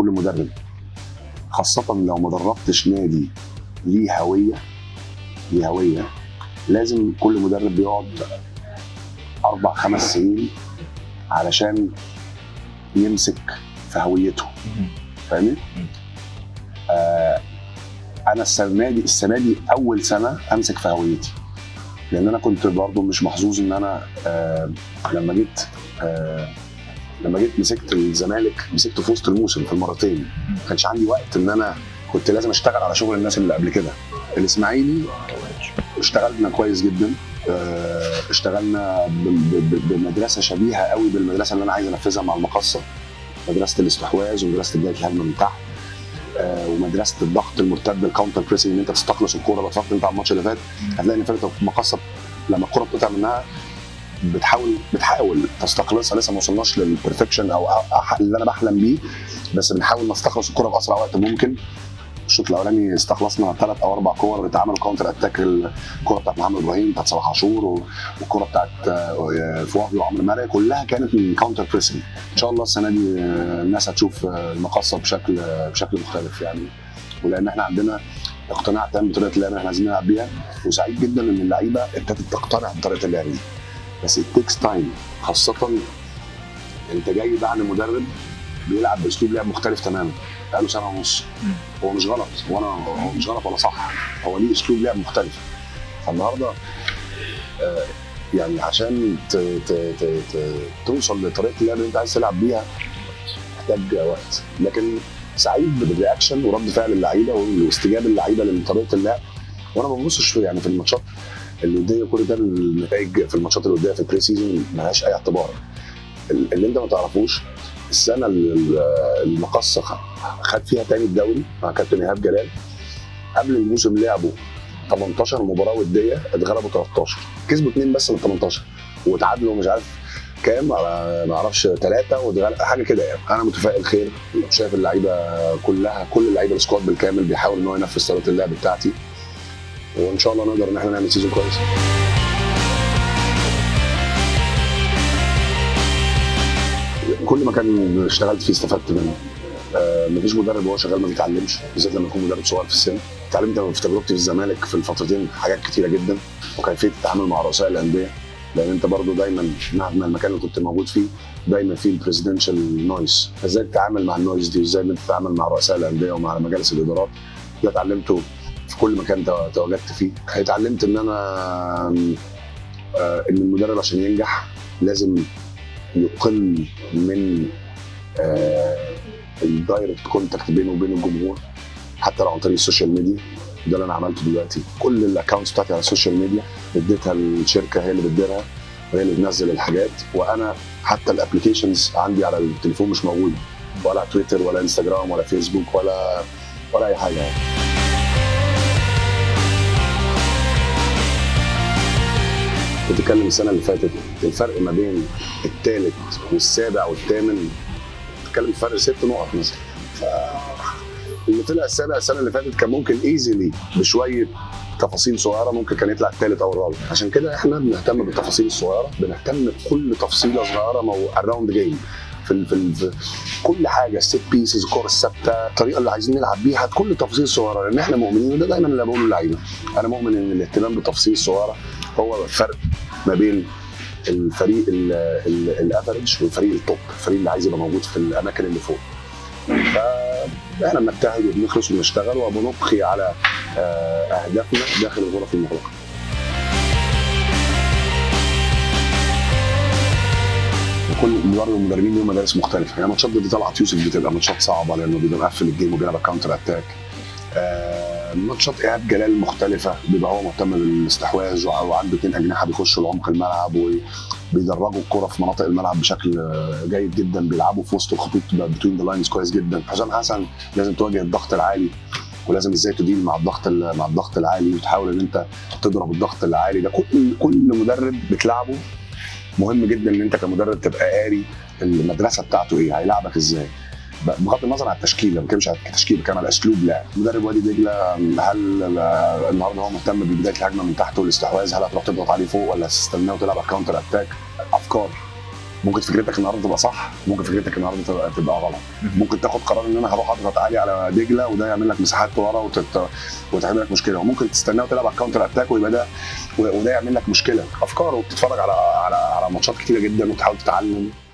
كل مدرب خاصه لو ما دربتش نادي ليه هويه ليه هويه لازم كل مدرب بيقعد اربع خمس سنين علشان يمسك في هويته فاهمني؟ آه انا السنه دي السنه دي اول سنه امسك في هويتي لان انا كنت برضو مش محظوظ ان انا آه لما جيت آه لما جيت مسكت الزمالك مسكته في وسط الموسم في المرتين ما كانش عندي وقت ان انا كنت لازم اشتغل على شغل الناس اللي قبل كده الاسماعيلي اشتغلنا كويس جدا آه، اشتغلنا ب- ب- ب- بمدرسه شبيهه قوي بالمدرسه اللي انا عايز انفذها مع المقصه مدرسه الاستحواذ ومدرسه بدايه الهجمه من تحت آه، ومدرسه الضغط المرتد الكاونتر بريسنج ان انت تستخلص الكوره لو اتفرجت انت على الماتش اللي فات هتلاقي ان فرقه المقصه لما الكوره بتقطع منها بتحاول بتحاول تستخلصها لسه ما وصلناش للبرفكشن او أح- اللي انا بحلم بيه بس بنحاول نستخلص الكوره باسرع وقت ممكن الشوط الاولاني استخلصنا ثلاث او اربع كور اتعملوا كاونتر اتاك الكوره بتاعت محمد ابراهيم بتاعت صلاح عاشور و- والكوره بتاعت آه، فواهي وعمرو مرعي كلها كانت من كاونتر بريسنج ان شاء الله السنه دي آه، الناس هتشوف آه، المقصه بشكل آه، بشكل مختلف يعني ولان احنا عندنا اقتناع تام بطريقه اللعب اللي احنا عايزين نلعب بيها وسعيد جدا ان اللعيبه ابتدت تقتنع بطريقه اللعب دي بس it takes time خاصه انت جاي بعد مدرب بيلعب باسلوب لعب مختلف تماما بقاله سنه ونص هو مش غلط وانا هو مش غلط ولا صح هو ليه اسلوب لعب مختلف فالنهارده آه، يعني عشان ت... ت... ت... ت... توصل لطريقه اللعب اللي انت عايز تلعب بيها محتاج وقت لكن سعيد بالرياكشن ورد فعل اللعيبه واستجابه اللعيبه لطريقه اللعب وانا ما ببصش يعني في الماتشات الوديه كل ده النتائج في الماتشات الوديه في البري سيزون ملهاش اي اعتبار اللي انت ما تعرفوش السنه اللي المقصه خد فيها تاني الدوري مع كابتن ايهاب جلال قبل الموسم لعبوا 18 مباراه وديه اتغلبوا 13 كسبوا اثنين بس من 18 وتعادلوا مش عارف كام على ما اعرفش ثلاثه واتغلب حاجه كده يعني انا متفائل خير شايف اللعيبه كلها كل اللعيبه السكواد بالكامل بيحاول ان هو ينفذ طريقه اللعب بتاعتي وان شاء الله نقدر ان احنا نعمل سيزون كويس كل مكان اشتغلت فيه استفدت منه آه، مفيش مدرب وهو شغال ما بيتعلمش بالذات لما يكون مدرب صغير في السن اتعلمت في تجربتي في الزمالك في الفترتين حاجات كتيره جدا وكيفيه التعامل مع رؤساء الانديه لان انت برضو دايما مهما المكان اللي كنت موجود فيه دايما في البريزيدنشال نويز ازاي تتعامل مع النويز دي وازاي انت تتعامل مع رؤساء الانديه ومع مجالس الادارات ده اتعلمته في كل مكان تو- تواجدت فيه اتعلمت ان انا آه، ان المدرب عشان ينجح لازم يقل من آه، الدايركت كونتاكت بينه وبين الجمهور حتى لو عن طريق السوشيال ميديا ده اللي انا عملته دلوقتي كل الاكونتس بتاعتي على السوشيال ميديا اديتها الشركه هي اللي بتديرها وهي اللي بتنزل الحاجات وانا حتى الابلكيشنز عندي على التليفون مش موجوده ولا تويتر ولا انستجرام ولا فيسبوك ولا ولا اي حاجه يعني بتتكلم السنه اللي فاتت الفرق ما بين الثالث والسابع والثامن بتتكلم فرق ست نقط مثلا ف اللي طلع السابع السنه اللي فاتت كان ممكن ايزيلي بشويه تفاصيل صغيره ممكن كان يطلع الثالث او الرابع عشان كده احنا بنهتم بالتفاصيل الصغيره بنهتم بكل تفصيله صغيره مو اراوند جيم في ال في, ال في كل حاجه الست بيسز الكور الثابته الطريقه اللي عايزين نلعب بيها كل التفاصيل الصغيره لان احنا مؤمنين وده دايما اللي بقوله للعيبه انا مؤمن ان الاهتمام بالتفاصيل الصغيره هو الفرق ما بين الفريق الافرج والفريق التوب الفريق اللي عايز يبقى موجود في الاماكن اللي فوق فاحنا بنجتهد وبنخلص وبنشتغل وبنبقي على آه، اهدافنا داخل الغرف المغلقه كل برضه المدربين ليهم مدارس مختلفه يعني ماتشات ضد طلعت يوسف بتبقى ماتشات صعبه لانه بيبقى مقفل الجيم وبيلعب كاونتر اتاك آه، ماتشات ايهاب جلال مختلفه بيبقى هو مهتم بالاستحواذ وع- وعنده اثنين اجنحه بيخشوا لعمق الملعب وبيدرجوا الكره في مناطق الملعب بشكل آه، جيد جدا بيلعبوا في وسط الخطوط بتوين ذا لاينز كويس جدا حسام حسن لازم تواجه الضغط العالي ولازم ازاي تديل مع الضغط ال- مع الضغط العالي وتحاول ان انت تضرب الضغط العالي ده كل كل مدرب بتلعبه مهم جدا ان انت كمدرب تبقى قاري المدرسه بتاعته ايه هيلعبك ازاي ب- بغض النظر عن التشكيل ما بتكلمش عن التشكيل بتكلم على اسلوب لعب مدرب وادي دجله هل ال- النهارده هو مهتم ببدايه الهجمه من تحت والاستحواذ هل هتروح تضغط عليه فوق ولا تستناه وتلعب على الكاونتر اتاك افكار ممكن فكرتك النهارده تبقى صح ممكن فكرتك النهارده تبقى, تبقى غلط مم. ممكن تاخد قرار ان انا هروح اضغط عالي على دجله وده يعمل لك مساحات ورا وتت... وتعمل لك مشكله وممكن تستناه وتلعب على الكاونتر اتاك ويبقى ده و- وده يعمل لك مشكله افكار وبتتفرج على على على ماتشات كتيره جدا وتحاول تتعلم